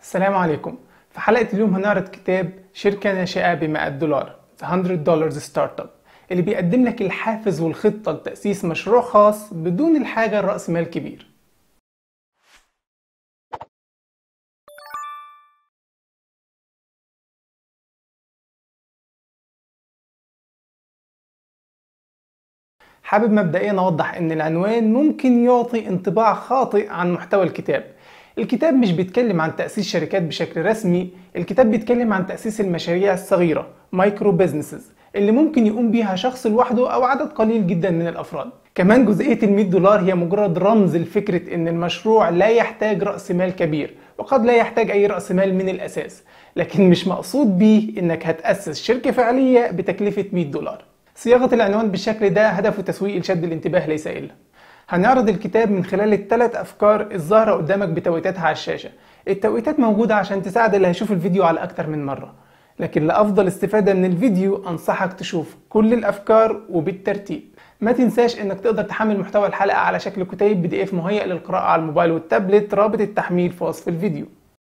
السلام عليكم في حلقة اليوم هنعرض كتاب شركة ناشئة ب 100 دولار The 100 دولار ستارت اب اللي بيقدم لك الحافز والخطة لتأسيس مشروع خاص بدون الحاجة لرأس مال كبير حابب مبدئيا اوضح ان العنوان ممكن يعطي انطباع خاطئ عن محتوى الكتاب الكتاب مش بيتكلم عن تأسيس شركات بشكل رسمي الكتاب بيتكلم عن تأسيس المشاريع الصغيرة مايكرو بيزنسز اللي ممكن يقوم بيها شخص لوحده او عدد قليل جدا من الافراد كمان جزئية ال 100 دولار هي مجرد رمز لفكرة ان المشروع لا يحتاج رأس مال كبير وقد لا يحتاج اي رأس مال من الاساس لكن مش مقصود بيه انك هتأسس شركة فعلية بتكلفة 100 دولار صياغة العنوان بالشكل ده هدفه تسويق لشد الانتباه ليس إلا هنعرض الكتاب من خلال الثلاث أفكار الظاهرة قدامك بتوقيتاتها على الشاشة التوقيتات موجودة عشان تساعد اللي هيشوف الفيديو على أكتر من مرة لكن لأفضل استفادة من الفيديو أنصحك تشوف كل الأفكار وبالترتيب ما تنساش انك تقدر تحمل محتوى الحلقة على شكل كتيب بي دي اف مهيئ للقراءة على الموبايل والتابلت رابط التحميل في وصف الفيديو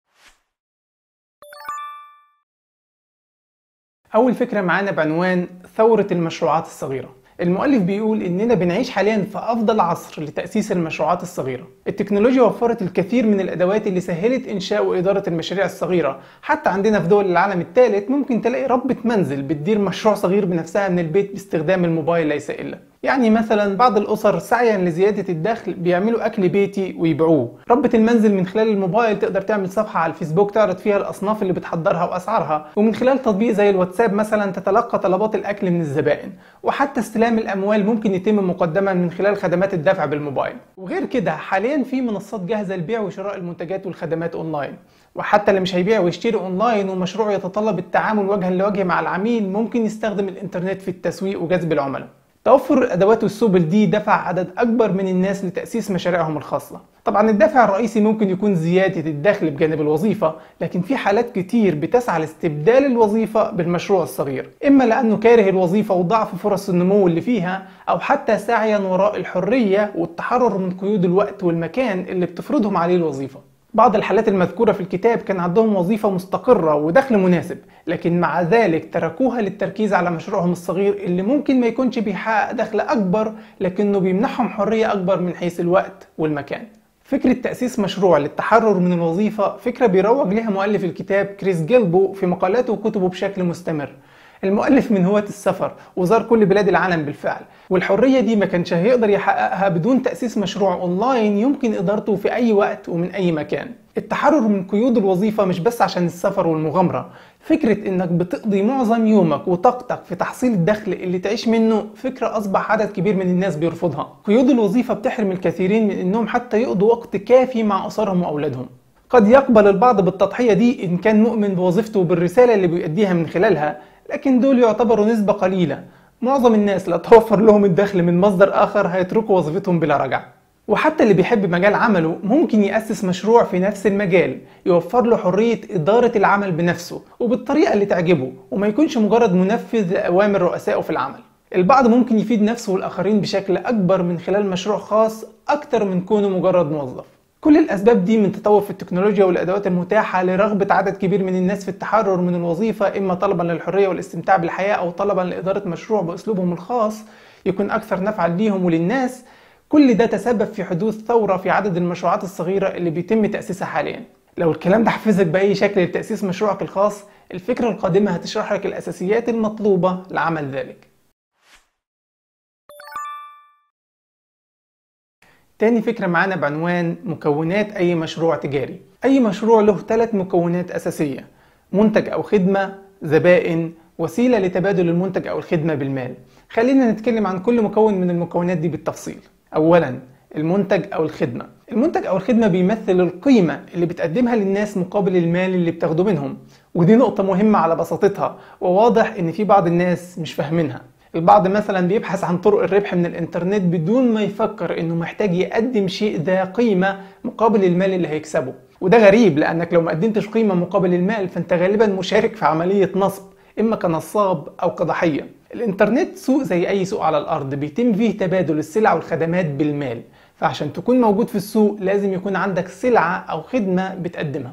أول فكرة معانا بعنوان ثورة المشروعات الصغيرة المؤلف بيقول إننا بنعيش حاليا في أفضل عصر لتأسيس المشروعات الصغيرة التكنولوجيا وفرت الكثير من الأدوات اللي سهلت إنشاء وإدارة المشاريع الصغيرة حتى عندنا في دول العالم الثالث ممكن تلاقي ربة منزل بتدير مشروع صغير بنفسها من البيت باستخدام الموبايل ليس إلا يعني مثلا بعض الاسر سعيا لزياده الدخل بيعملوا اكل بيتي ويبيعوه ربة المنزل من خلال الموبايل تقدر تعمل صفحه على الفيسبوك تعرض فيها الاصناف اللي بتحضرها واسعارها ومن خلال تطبيق زي الواتساب مثلا تتلقى طلبات الاكل من الزبائن وحتى استلام الاموال ممكن يتم مقدما من خلال خدمات الدفع بالموبايل وغير كده حاليا في منصات جاهزه لبيع وشراء المنتجات والخدمات اونلاين وحتى اللي مش هيبيع ويشتري اونلاين ومشروعه يتطلب التعامل وجها لوجه مع العميل ممكن يستخدم الانترنت في التسويق وجذب العملاء توفر الادوات والسبل دي دفع عدد اكبر من الناس لتاسيس مشاريعهم الخاصه طبعا الدافع الرئيسي ممكن يكون زياده الدخل بجانب الوظيفه لكن في حالات كتير بتسعى لاستبدال الوظيفه بالمشروع الصغير اما لانه كاره الوظيفه وضعف فرص النمو اللي فيها او حتى سعيا وراء الحريه والتحرر من قيود الوقت والمكان اللي بتفرضهم عليه الوظيفه بعض الحالات المذكورة في الكتاب كان عندهم وظيفة مستقرة ودخل مناسب لكن مع ذلك تركوها للتركيز على مشروعهم الصغير اللي ممكن ما يكونش بيحقق دخل أكبر لكنه بيمنحهم حرية أكبر من حيث الوقت والمكان فكرة تأسيس مشروع للتحرر من الوظيفة فكرة بيروج لها مؤلف الكتاب كريس جيلبو في مقالاته وكتبه بشكل مستمر المؤلف من هواة السفر وزار كل بلاد العالم بالفعل والحرية دي ما كانش هيقدر يحققها بدون تأسيس مشروع أونلاين يمكن إدارته في أي وقت ومن أي مكان التحرر من قيود الوظيفة مش بس عشان السفر والمغامرة فكرة إنك بتقضي معظم يومك وطاقتك في تحصيل الدخل اللي تعيش منه فكرة أصبح عدد كبير من الناس بيرفضها قيود الوظيفة بتحرم الكثيرين من إنهم حتى يقضوا وقت كافي مع أسرهم وأولادهم قد يقبل البعض بالتضحية دي إن كان مؤمن بوظيفته وبالرسالة اللي بيؤديها من خلالها لكن دول يعتبروا نسبة قليلة معظم الناس لا توفر لهم الدخل من مصدر آخر هيتركوا وظيفتهم بلا رجعة وحتى اللي بيحب مجال عمله ممكن يأسس مشروع في نفس المجال يوفر له حرية إدارة العمل بنفسه وبالطريقة اللي تعجبه وما يكونش مجرد منفذ لأوامر رؤسائه في العمل البعض ممكن يفيد نفسه والآخرين بشكل أكبر من خلال مشروع خاص أكتر من كونه مجرد موظف كل الأسباب دي من تطور في التكنولوجيا والأدوات المتاحة لرغبة عدد كبير من الناس في التحرر من الوظيفة إما طلبا للحرية والاستمتاع بالحياة أو طلبا لإدارة مشروع بأسلوبهم الخاص يكون أكثر نفعا ليهم وللناس كل ده تسبب في حدوث ثورة في عدد المشروعات الصغيرة اللي بيتم تأسيسها حاليا لو الكلام ده حفزك بأي شكل لتأسيس مشروعك الخاص الفكرة القادمة هتشرح لك الأساسيات المطلوبة لعمل ذلك تاني فكرة معانا بعنوان مكونات أي مشروع تجاري أي مشروع له ثلاث مكونات أساسية منتج أو خدمة زبائن وسيلة لتبادل المنتج أو الخدمة بالمال خلينا نتكلم عن كل مكون من المكونات دي بالتفصيل أولا المنتج أو الخدمة المنتج أو الخدمة بيمثل القيمة اللي بتقدمها للناس مقابل المال اللي بتاخده منهم ودي نقطة مهمة على بساطتها وواضح إن في بعض الناس مش فاهمينها البعض مثلا بيبحث عن طرق الربح من الانترنت بدون ما يفكر انه محتاج يقدم شيء ذا قيمة مقابل المال اللي هيكسبه وده غريب لانك لو ما قدمتش قيمة مقابل المال فانت غالبا مشارك في عملية نصب اما كنصاب او كضحية الانترنت سوق زي اي سوق على الارض بيتم فيه تبادل السلع والخدمات بالمال فعشان تكون موجود في السوق لازم يكون عندك سلعة او خدمة بتقدمها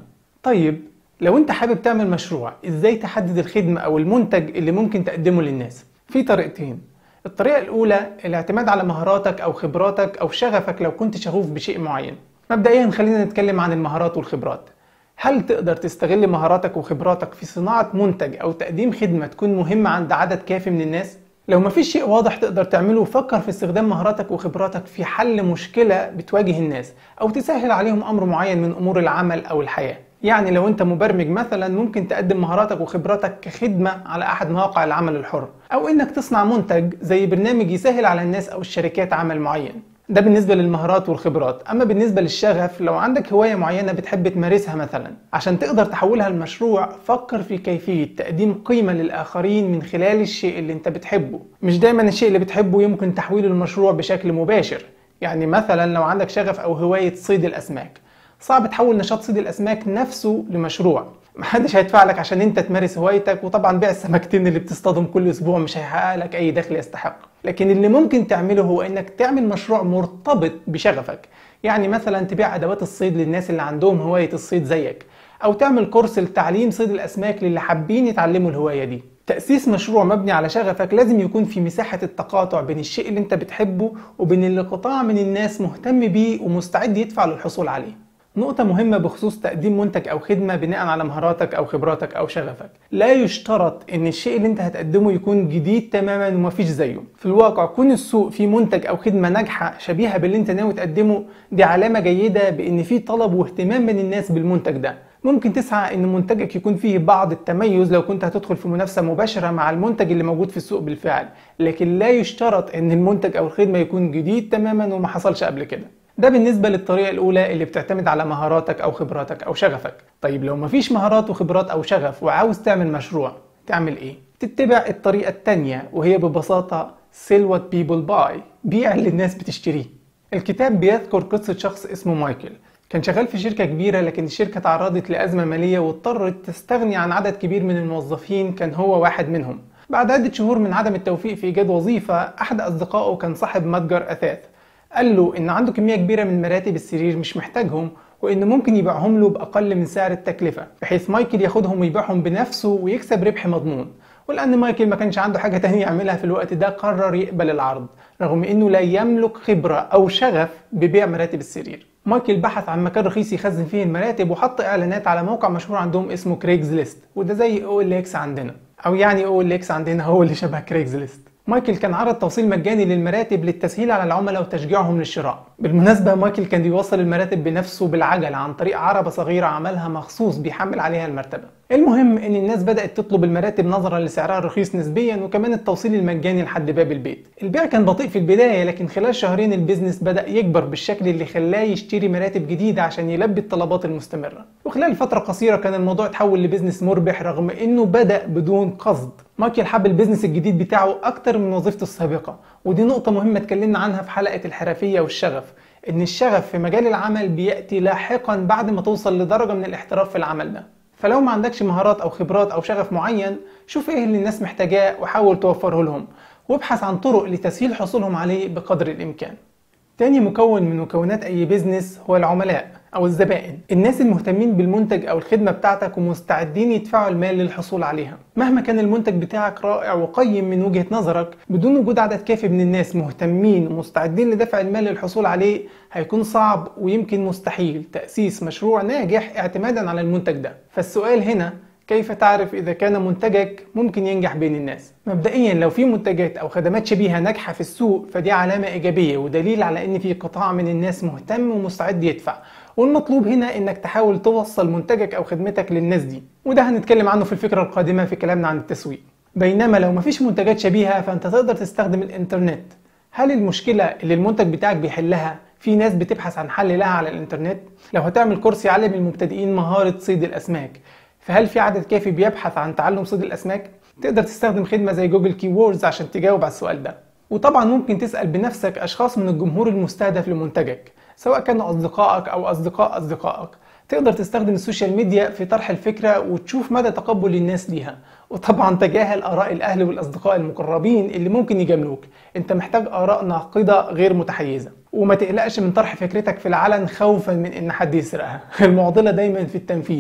طيب لو انت حابب تعمل مشروع ازاي تحدد الخدمة او المنتج اللي ممكن تقدمه للناس في طريقتين الطريقة الأولى الاعتماد على مهاراتك أو خبراتك أو شغفك لو كنت شغوف بشيء معين مبدئيا خلينا نتكلم عن المهارات والخبرات هل تقدر تستغل مهاراتك وخبراتك في صناعة منتج أو تقديم خدمة تكون مهمة عند عدد كافي من الناس؟ لو مفيش شيء واضح تقدر تعمله فكر في استخدام مهاراتك وخبراتك في حل مشكلة بتواجه الناس أو تسهل عليهم أمر معين من أمور العمل أو الحياة يعني لو انت مبرمج مثلا ممكن تقدم مهاراتك وخبراتك كخدمة على احد مواقع العمل الحر او انك تصنع منتج زي برنامج يسهل على الناس او الشركات عمل معين ده بالنسبة للمهارات والخبرات أما بالنسبة للشغف لو عندك هواية معينة بتحب تمارسها مثلا عشان تقدر تحولها لمشروع فكر في كيفية تقديم قيمة للآخرين من خلال الشيء اللي انت بتحبه مش دايما الشيء اللي بتحبه يمكن تحويله لمشروع بشكل مباشر يعني مثلا لو عندك شغف أو هواية صيد الأسماك صعب تحول نشاط صيد الاسماك نفسه لمشروع محدش هيدفع لك عشان انت تمارس هوايتك وطبعا بيع السمكتين اللي بتصطادهم كل اسبوع مش هيحقق لك اي دخل يستحق لكن اللي ممكن تعمله هو انك تعمل مشروع مرتبط بشغفك يعني مثلا تبيع ادوات الصيد للناس اللي عندهم هوايه الصيد زيك او تعمل كورس لتعليم صيد الاسماك للي حابين يتعلموا الهوايه دي تأسيس مشروع مبني على شغفك لازم يكون في مساحة التقاطع بين الشيء اللي انت بتحبه وبين اللي قطاع من الناس مهتم بيه ومستعد يدفع للحصول عليه نقطة مهمة بخصوص تقديم منتج أو خدمة بناء على مهاراتك أو خبراتك أو شغفك لا يشترط إن الشيء اللي أنت هتقدمه يكون جديد تماما ومفيش زيه في الواقع كون السوق فيه منتج أو خدمة ناجحة شبيهة باللي أنت ناوي تقدمه دي علامة جيدة بإن في طلب واهتمام من الناس بالمنتج ده ممكن تسعى ان منتجك يكون فيه بعض التميز لو كنت هتدخل في منافسه مباشره مع المنتج اللي موجود في السوق بالفعل لكن لا يشترط ان المنتج او الخدمه يكون جديد تماما وما حصلش قبل كده ده بالنسبة للطريقة الأولى اللي بتعتمد على مهاراتك أو خبراتك أو شغفك طيب لو مفيش مهارات وخبرات أو شغف وعاوز تعمل مشروع تعمل إيه؟ تتبع الطريقة التانية وهي ببساطة sell what people buy بيع اللي الناس بتشتريه الكتاب بيذكر قصة شخص اسمه مايكل كان شغال في شركة كبيرة لكن الشركة تعرضت لأزمة مالية واضطرت تستغني عن عدد كبير من الموظفين كان هو واحد منهم بعد عدة شهور من عدم التوفيق في إيجاد وظيفة أحد أصدقائه كان صاحب متجر أثاث قال له ان عنده كميه كبيره من مراتب السرير مش محتاجهم وان ممكن يبيعهم له باقل من سعر التكلفه بحيث مايكل ياخدهم ويبيعهم بنفسه ويكسب ربح مضمون ولان مايكل ما كانش عنده حاجه تانية يعملها في الوقت ده قرر يقبل العرض رغم انه لا يملك خبره او شغف ببيع مراتب السرير مايكل بحث عن مكان رخيص يخزن فيه المراتب وحط اعلانات على موقع مشهور عندهم اسمه كريجز ليست وده زي او ال اكس عندنا او يعني او ال اكس عندنا هو اللي شبه كريجز ليست مايكل كان عرض توصيل مجاني للمراتب للتسهيل على العملاء وتشجيعهم للشراء بالمناسبة مايكل كان بيوصل المراتب بنفسه بالعجلة عن طريق عربة صغيرة عملها مخصوص بيحمل عليها المرتبة المهم ان الناس بدأت تطلب المراتب نظرا لسعرها الرخيص نسبيا وكمان التوصيل المجاني لحد باب البيت البيع كان بطيء في البداية لكن خلال شهرين البيزنس بدأ يكبر بالشكل اللي خلاه يشتري مراتب جديدة عشان يلبي الطلبات المستمرة وخلال فترة قصيرة كان الموضوع اتحول لبيزنس مربح رغم انه بدأ بدون قصد مايكل حب البيزنس الجديد بتاعه اكتر من وظيفته السابقة ودي نقطة مهمة اتكلمنا عنها في حلقة الحرفية والشغف ان الشغف في مجال العمل بيأتي لاحقا بعد ما توصل لدرجة من الاحتراف في العمل ده فلو ما عندكش مهارات او خبرات او شغف معين شوف ايه اللي الناس محتاجاه وحاول توفره لهم وابحث عن طرق لتسهيل حصولهم عليه بقدر الامكان تاني مكون من مكونات اي بيزنس هو العملاء او الزبائن الناس المهتمين بالمنتج او الخدمه بتاعتك ومستعدين يدفعوا المال للحصول عليها مهما كان المنتج بتاعك رائع وقيم من وجهه نظرك بدون وجود عدد كافي من الناس مهتمين ومستعدين لدفع المال للحصول عليه هيكون صعب ويمكن مستحيل تاسيس مشروع ناجح اعتمادا على المنتج ده فالسؤال هنا كيف تعرف إذا كان منتجك ممكن ينجح بين الناس؟ مبدئيا لو في منتجات أو خدمات شبيهة ناجحة في السوق فدي علامة إيجابية ودليل على إن في قطاع من الناس مهتم ومستعد يدفع والمطلوب هنا إنك تحاول توصل منتجك أو خدمتك للناس دي وده هنتكلم عنه في الفكرة القادمة في كلامنا عن التسويق بينما لو مفيش منتجات شبيهة فأنت تقدر تستخدم الإنترنت هل المشكلة اللي المنتج بتاعك بيحلها في ناس بتبحث عن حل لها على الإنترنت؟ لو هتعمل كورس يعلم المبتدئين مهارة صيد الأسماك فهل في عدد كافي بيبحث عن تعلم صيد الاسماك تقدر تستخدم خدمه زي جوجل كي ووردز عشان تجاوب على السؤال ده وطبعا ممكن تسال بنفسك اشخاص من الجمهور المستهدف لمنتجك سواء كانوا اصدقائك او اصدقاء اصدقائك تقدر تستخدم السوشيال ميديا في طرح الفكره وتشوف مدى تقبل الناس ليها وطبعا تجاهل اراء الاهل والاصدقاء المقربين اللي ممكن يجاملوك انت محتاج اراء ناقده غير متحيزه وما تقلقش من طرح فكرتك في العلن خوفا من ان حد يسرقها المعضله دايما في التنفيذ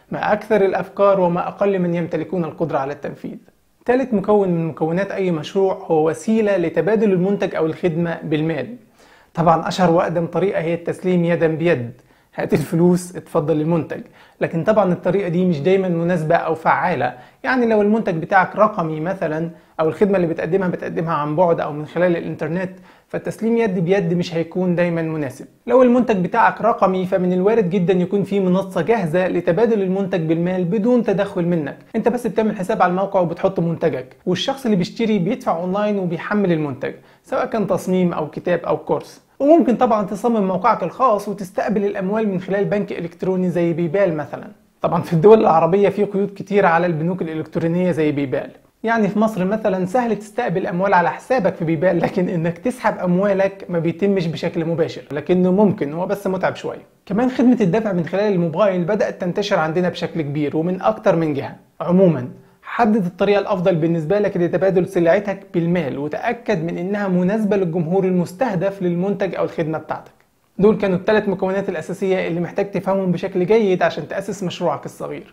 ما أكثر الأفكار وما أقل من يمتلكون القدرة على التنفيذ ثالث مكون من مكونات أي مشروع هو وسيلة لتبادل المنتج أو الخدمة بالمال طبعا أشهر وأقدم طريقة هي التسليم يدا بيد هات الفلوس اتفضل المنتج لكن طبعا الطريقة دي مش دايما مناسبة أو فعالة يعني لو المنتج بتاعك رقمي مثلا أو الخدمة اللي بتقدمها بتقدمها عن بعد أو من خلال الإنترنت فالتسليم يد بيد مش هيكون دايما مناسب لو المنتج بتاعك رقمي فمن الوارد جدا يكون في منصة جاهزة لتبادل المنتج بالمال بدون تدخل منك انت بس بتعمل حساب على الموقع وبتحط منتجك والشخص اللي بيشتري بيدفع اونلاين وبيحمل المنتج سواء كان تصميم او كتاب او كورس وممكن طبعا تصمم موقعك الخاص وتستقبل الاموال من خلال بنك الكتروني زي بيبال مثلا طبعا في الدول العربية في قيود كتيرة على البنوك الإلكترونية زي بيبال يعني في مصر مثلا سهل تستقبل اموال على حسابك في بيبال لكن انك تسحب اموالك ما بيتمش بشكل مباشر لكنه ممكن هو بس متعب شويه كمان خدمه الدفع من خلال الموبايل بدات تنتشر عندنا بشكل كبير ومن اكتر من جهه عموما حدد الطريقة الأفضل بالنسبة لك لتبادل سلعتك بالمال وتأكد من إنها مناسبة للجمهور المستهدف للمنتج أو الخدمة بتاعتك دول كانوا الثلاث مكونات الأساسية اللي محتاج تفهمهم بشكل جيد عشان تأسس مشروعك الصغير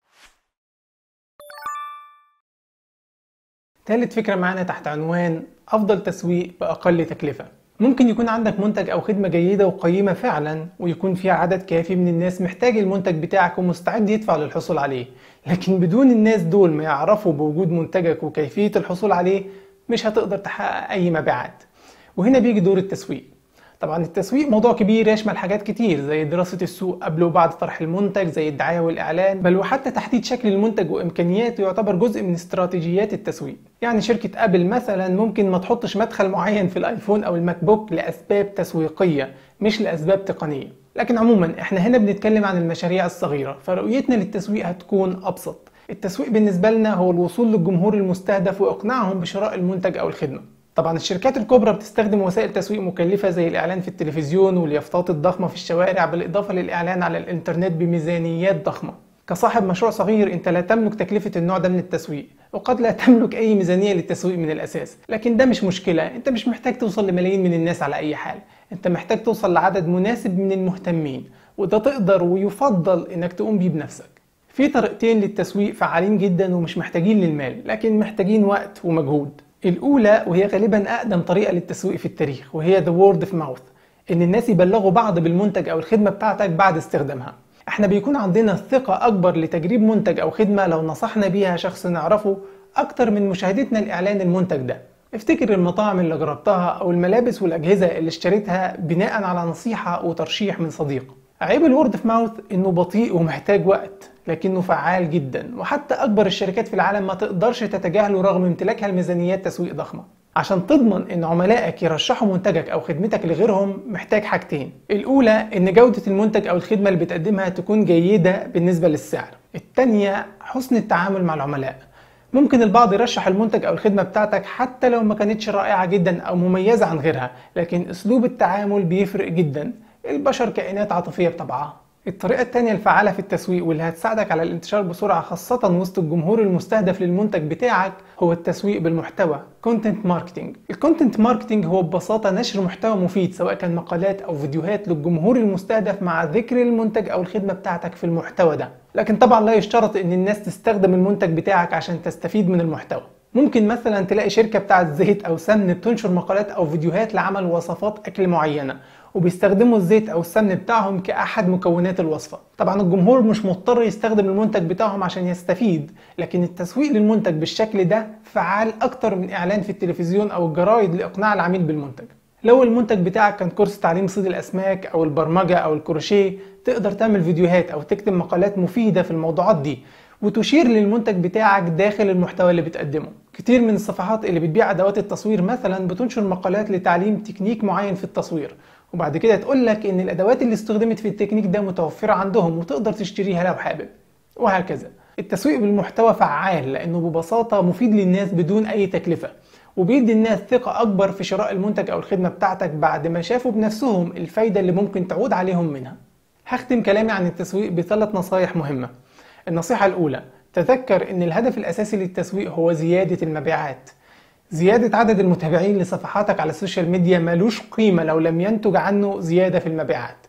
ثالث فكرة معانا تحت عنوان أفضل تسويق بأقل تكلفة ممكن يكون عندك منتج أو خدمة جيدة وقيمة فعلا ويكون فيها عدد كافي من الناس محتاج المنتج بتاعك ومستعد يدفع للحصول عليه لكن بدون الناس دول ما يعرفوا بوجود منتجك وكيفية الحصول عليه مش هتقدر تحقق أي مبيعات وهنا بيجي دور التسويق طبعا التسويق موضوع كبير يشمل حاجات كتير زي دراسة السوق قبل وبعد طرح المنتج زي الدعاية والإعلان بل وحتى تحديد شكل المنتج وإمكانياته يعتبر جزء من استراتيجيات التسويق يعني شركة أبل مثلا ممكن ما تحطش مدخل معين في الآيفون أو الماك بوك لأسباب تسويقية مش لأسباب تقنية لكن عموما احنا هنا بنتكلم عن المشاريع الصغيرة فرؤيتنا للتسويق هتكون أبسط التسويق بالنسبة لنا هو الوصول للجمهور المستهدف وإقناعهم بشراء المنتج أو الخدمة طبعا الشركات الكبرى بتستخدم وسائل تسويق مكلفة زي الإعلان في التلفزيون واليافطات الضخمة في الشوارع بالإضافة للإعلان على الإنترنت بميزانيات ضخمة كصاحب مشروع صغير انت لا تملك تكلفة النوع ده من التسويق وقد لا تملك اي ميزانية للتسويق من الاساس لكن ده مش مشكلة انت مش محتاج توصل لملايين من الناس على اي حال انت محتاج توصل لعدد مناسب من المهتمين وده تقدر ويفضل انك تقوم بيه بنفسك في طريقتين للتسويق فعالين جدا ومش محتاجين للمال لكن محتاجين وقت ومجهود الأولى وهي غالبا أقدم طريقة للتسويق في التاريخ وهي the word of mouth إن الناس يبلغوا بعض بالمنتج أو الخدمة بتاعتك بعد استخدامها احنا بيكون عندنا ثقة أكبر لتجريب منتج أو خدمة لو نصحنا بيها شخص نعرفه أكتر من مشاهدتنا لإعلان المنتج ده افتكر المطاعم اللي جربتها أو الملابس والأجهزة اللي اشتريتها بناء على نصيحة وترشيح من صديق عيب الورد في ماوث انه بطيء ومحتاج وقت لكنه فعال جدا وحتى اكبر الشركات في العالم ما تقدرش تتجاهله رغم امتلاكها لميزانيات تسويق ضخمه عشان تضمن ان عملائك يرشحوا منتجك او خدمتك لغيرهم محتاج حاجتين الاولى ان جودة المنتج او الخدمة اللي بتقدمها تكون جيدة بالنسبة للسعر الثانية حسن التعامل مع العملاء ممكن البعض يرشح المنتج او الخدمة بتاعتك حتى لو ما كانتش رائعة جدا او مميزة عن غيرها لكن اسلوب التعامل بيفرق جدا البشر كائنات عاطفية بطبعها الطريقة التانية الفعالة في التسويق واللي هتساعدك على الانتشار بسرعة خاصة وسط الجمهور المستهدف للمنتج بتاعك هو التسويق بالمحتوى كونتنت ماركتنج الكونتنت ماركتنج هو ببساطة نشر محتوى مفيد سواء كان مقالات أو فيديوهات للجمهور المستهدف مع ذكر المنتج أو الخدمة بتاعتك في المحتوى ده لكن طبعا لا يشترط ان الناس تستخدم المنتج بتاعك عشان تستفيد من المحتوى ممكن مثلا تلاقي شركة بتاعت زيت أو سمن بتنشر مقالات أو فيديوهات لعمل وصفات أكل معينة وبيستخدموا الزيت او السمن بتاعهم كاحد مكونات الوصفه طبعا الجمهور مش مضطر يستخدم المنتج بتاعهم عشان يستفيد لكن التسويق للمنتج بالشكل ده فعال اكتر من اعلان في التلفزيون او الجرايد لاقناع العميل بالمنتج لو المنتج بتاعك كان كورس تعليم صيد الاسماك او البرمجه او الكروشيه تقدر تعمل فيديوهات او تكتب مقالات مفيده في الموضوعات دي وتشير للمنتج بتاعك داخل المحتوى اللي بتقدمه كتير من الصفحات اللي بتبيع ادوات التصوير مثلا بتنشر مقالات لتعليم تكنيك معين في التصوير وبعد كده تقول لك ان الادوات اللي استخدمت في التكنيك ده متوفره عندهم وتقدر تشتريها لو حابب وهكذا التسويق بالمحتوى فعال لانه ببساطه مفيد للناس بدون اي تكلفه وبيدي الناس ثقة أكبر في شراء المنتج أو الخدمة بتاعتك بعد ما شافوا بنفسهم الفايدة اللي ممكن تعود عليهم منها. هختم كلامي عن التسويق بثلاث نصايح مهمة. النصيحة الأولى تذكر أن الهدف الأساسي للتسويق هو زيادة المبيعات. زيادة عدد المتابعين لصفحاتك على السوشيال ميديا ملوش قيمة لو لم ينتج عنه زيادة في المبيعات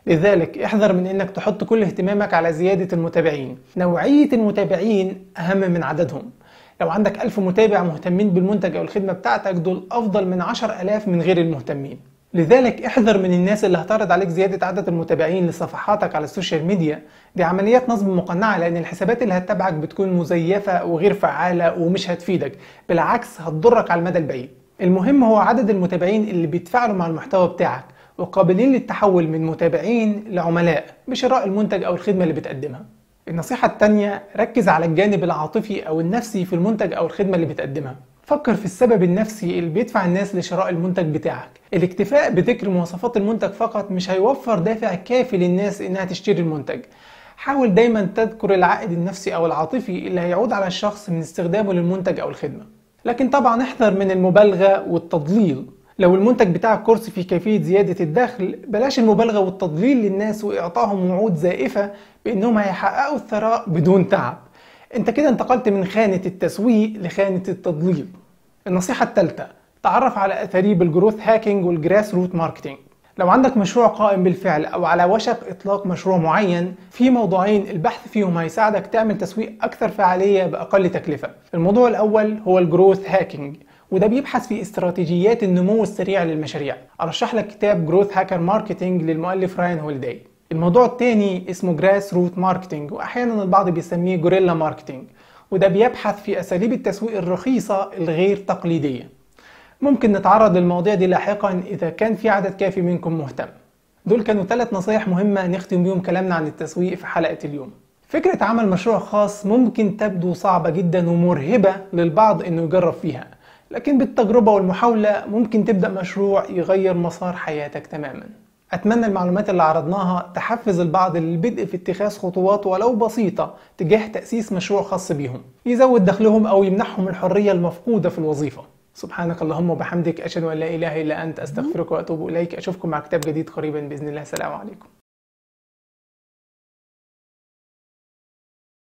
لذلك احذر من انك تحط كل اهتمامك على زيادة المتابعين نوعية المتابعين اهم من عددهم لو عندك ألف متابع مهتمين بالمنتج أو الخدمة بتاعتك دول أفضل من عشر ألاف من غير المهتمين لذلك احذر من الناس اللي هتعرض عليك زيادة عدد المتابعين لصفحاتك على السوشيال ميديا دي عمليات نصب مقنعة لأن الحسابات اللي هتتابعك بتكون مزيفة وغير فعالة ومش هتفيدك بالعكس هتضرك على المدى البعيد المهم هو عدد المتابعين اللي بيتفاعلوا مع المحتوى بتاعك وقابلين للتحول من متابعين لعملاء بشراء المنتج أو الخدمة اللي بتقدمها النصيحة التانية ركز على الجانب العاطفي أو النفسي في المنتج أو الخدمة اللي بتقدمها فكر في السبب النفسي اللي بيدفع الناس لشراء المنتج بتاعك الاكتفاء بذكر مواصفات المنتج فقط مش هيوفر دافع كافي للناس انها تشتري المنتج حاول دايما تذكر العائد النفسي او العاطفي اللي هيعود على الشخص من استخدامه للمنتج او الخدمة لكن طبعا احذر من المبالغة والتضليل لو المنتج بتاعك كورس في كيفية زيادة الدخل بلاش المبالغة والتضليل للناس وإعطائهم وعود زائفة بأنهم هيحققوا الثراء بدون تعب انت كده انتقلت من خانة التسويق لخانة التضليل النصيحة الثالثة تعرف على أساليب الجروث هاكينج والجراس روت ماركتينج لو عندك مشروع قائم بالفعل أو على وشك إطلاق مشروع معين في موضوعين البحث فيهم هيساعدك تعمل تسويق أكثر فعالية بأقل تكلفة الموضوع الأول هو الجروث هاكينج وده بيبحث في استراتيجيات النمو السريع للمشاريع ارشح لك كتاب جروث هاكر ماركتنج للمؤلف راين هوليداي الموضوع الثاني اسمه جراس روت ماركتنج واحيانا البعض بيسميه جوريلا ماركتنج وده بيبحث في اساليب التسويق الرخيصه الغير تقليديه ممكن نتعرض للمواضيع دي لاحقا اذا كان في عدد كافي منكم مهتم دول كانوا ثلاث نصايح مهمه نختم بيهم كلامنا عن التسويق في حلقه اليوم فكرة عمل مشروع خاص ممكن تبدو صعبة جدا ومرهبة للبعض انه يجرب فيها لكن بالتجربة والمحاولة ممكن تبدأ مشروع يغير مسار حياتك تماما أتمنى المعلومات اللي عرضناها تحفز البعض للبدء في اتخاذ خطوات ولو بسيطة تجاه تأسيس مشروع خاص بيهم يزود دخلهم أو يمنحهم الحرية المفقودة في الوظيفة سبحانك اللهم وبحمدك أشهد أن لا إله إلا أنت أستغفرك وأتوب إليك أشوفكم مع كتاب جديد قريبا بإذن الله السلام عليكم